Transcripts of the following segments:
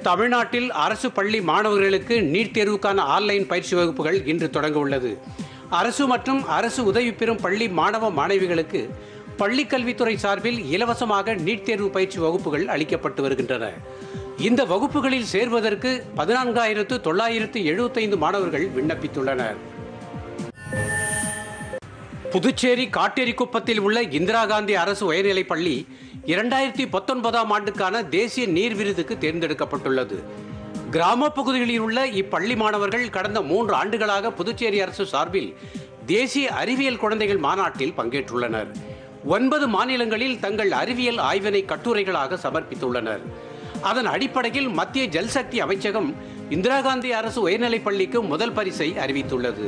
தமிழ்நாட்டில் அரசு பள்ளி மாணவர்களுக்கு நீட் தேர்வுக்கான ஆன்லைன் பயிற்சி வகுப்புகள் இன்று தொடங்க உள்ளது அரசு மற்றும் அரசு உதவி பெறும் பள்ளி மாணவ மாணவிகளுக்கு பள்ளி கல்வித்துறை சார்பில் இலவசமாக நீட் தேர்வு பயிற்சி வகுப்புகள் அளிக்கப்பட்டு வருகின்றன இந்த வகுப்புகளில் சேர்வதற்கு பதினான்காயிரத்து தொள்ளாயிரத்து எழுபத்தைந்து மாணவர்கள் விண்ணப்பித்துள்ளனர் புதுச்சேரி காட்டேரிக்குப்பத்தில் உள்ள இந்திரா காந்தி அரசு உயர்நிலைப் பள்ளி இரண்டாயிரத்தி பத்தொன்பதாம் ஆண்டுக்கான தேசிய நீர் விருதுக்கு தேர்ந்தெடுக்கப்பட்டுள்ளது கிராம பகுதிகளில் உள்ள இப்பள்ளி மாணவர்கள் கடந்த மூன்று ஆண்டுகளாக புதுச்சேரி அரசு சார்பில் தேசிய அறிவியல் குழந்தைகள் மாநாட்டில் பங்கேற்றுள்ளனர் ஒன்பது மாநிலங்களில் தங்கள் அறிவியல் ஆய்வினை கட்டுரைகளாக சமர்ப்பித்துள்ளனர் அதன் அடிப்படையில் மத்திய ஜல்சக்தி அமைச்சகம் இந்திரா காந்தி அரசு உயர்நிலைப் பள்ளிக்கு முதல் பரிசை அறிவித்துள்ளது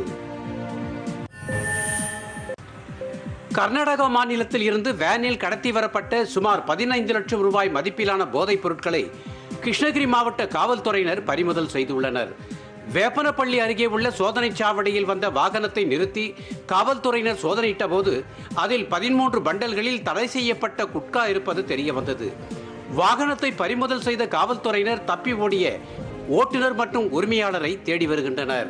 கர்நாடகா மாநிலத்தில் இருந்து வேனில் கடத்தி வரப்பட்ட சுமார் பதினைந்து லட்சம் ரூபாய் மதிப்பிலான போதைப் பொருட்களை கிருஷ்ணகிரி மாவட்ட காவல்துறையினர் பறிமுதல் செய்துள்ளனர் வேப்பனப்பள்ளி அருகே உள்ள சோதனைச் சாவடியில் வந்த வாகனத்தை நிறுத்தி காவல்துறையினர் சோதனையிட்ட போது அதில் பதிமூன்று பண்டல்களில் தடை செய்யப்பட்ட குட்கா இருப்பது தெரிய வந்தது வாகனத்தை பறிமுதல் செய்த காவல்துறையினர் தப்பி ஓடிய ஓட்டுநர் மற்றும் உரிமையாளரை தேடி வருகின்றனர்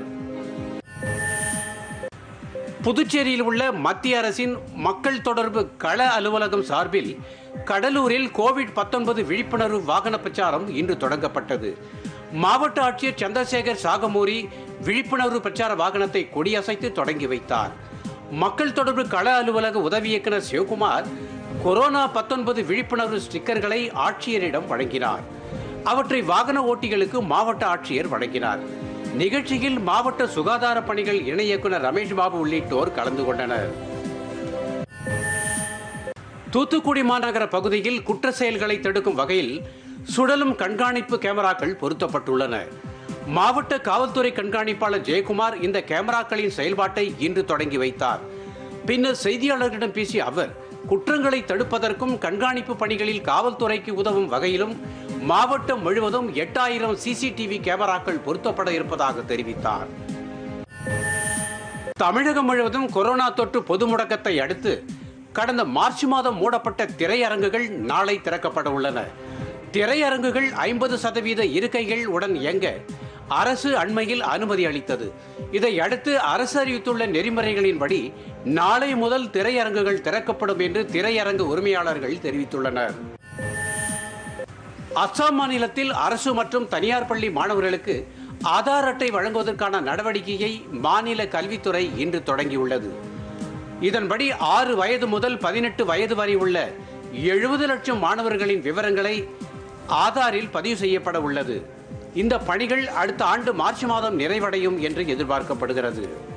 புதுச்சேரியில் உள்ள மத்திய அரசின் மக்கள் தொடர்பு கள அலுவலகம் சார்பில் கடலூரில் கோவிட் 19 விழிப்புணர்வு வாகன பிரச்சாரம் இன்று தொடங்கப்பட்டது மாவட்ட ஆட்சியர் சந்திரசேகர் சாகமூரி விழிப்புணர்வு பிரச்சார வாகனத்தை கொடியசைத்து தொடங்கி வைத்தார் மக்கள் தொடர்பு கள அலுவலக உதவி இயக்குனர் சிவகுமார் கொரோனா 19 விழிப்புணர்வு ஸ்டிக்கர்களை ஆட்சியரிடம் வழங்கினார் அவற்றை வாகன ஓட்டிகளுக்கு மாவட்ட ஆட்சியர் வழங்கினார் நிகழ்ச்சியில் மாவட்ட சுகாதார பணிகள் இணை இயக்குனர் ரமேஷ் பாபு உள்ளிட்டோர் கலந்து கொண்டனர் தூத்துக்குடி மாநகர பகுதியில் குற்ற செயல்களை தடுக்கும் வகையில் சுழலும் கண்காணிப்பு கேமராக்கள் பொருத்தப்பட்டுள்ளன மாவட்ட காவல்துறை கண்காணிப்பாளர் ஜெயக்குமார் இந்த கேமராக்களின் செயல்பாட்டை இன்று தொடங்கி வைத்தார் பின்னர் செய்தியாளர்களிடம் பேசிய அவர் குற்றங்களை தடுப்பதற்கும் கண்காணிப்பு பணிகளில் காவல்துறைக்கு உதவும் வகையிலும் மாவட்டம் முழுவதும் எட்டாயிரம் சிசிடிவி கேமராக்கள் பொருத்தப்பட இருப்பதாக தெரிவித்தார் தமிழகம் முழுவதும் கொரோனா தொற்று பொது முடக்கத்தை அடுத்து கடந்த மார்ச் மாதம் மூடப்பட்ட திரையரங்குகள் நாளை திறக்கப்பட உள்ளன திரையரங்குகள் ஐம்பது சதவீத இருக்கைகள் உடன் இயங்க அரசு அண்மையில் அனுமதி அளித்தது இதை அடுத்து அரசு அறிவித்துள்ள நெறிமுறைகளின்படி நாளை முதல் திரையரங்குகள் திறக்கப்படும் என்று திரையரங்கு உரிமையாளர்கள் தெரிவித்துள்ளனர் அஸ்ஸாம் மாநிலத்தில் அரசு மற்றும் தனியார் பள்ளி மாணவர்களுக்கு ஆதார் அட்டை வழங்குவதற்கான நடவடிக்கையை மாநில கல்வித்துறை இன்று தொடங்கியுள்ளது இதன்படி ஆறு வயது முதல் பதினெட்டு வயது வரை உள்ள எழுபது லட்சம் மாணவர்களின் விவரங்களை ஆதாரில் பதிவு செய்யப்பட உள்ளது இந்த பணிகள் அடுத்த ஆண்டு மார்ச் மாதம் நிறைவடையும் என்று எதிர்பார்க்கப்படுகிறது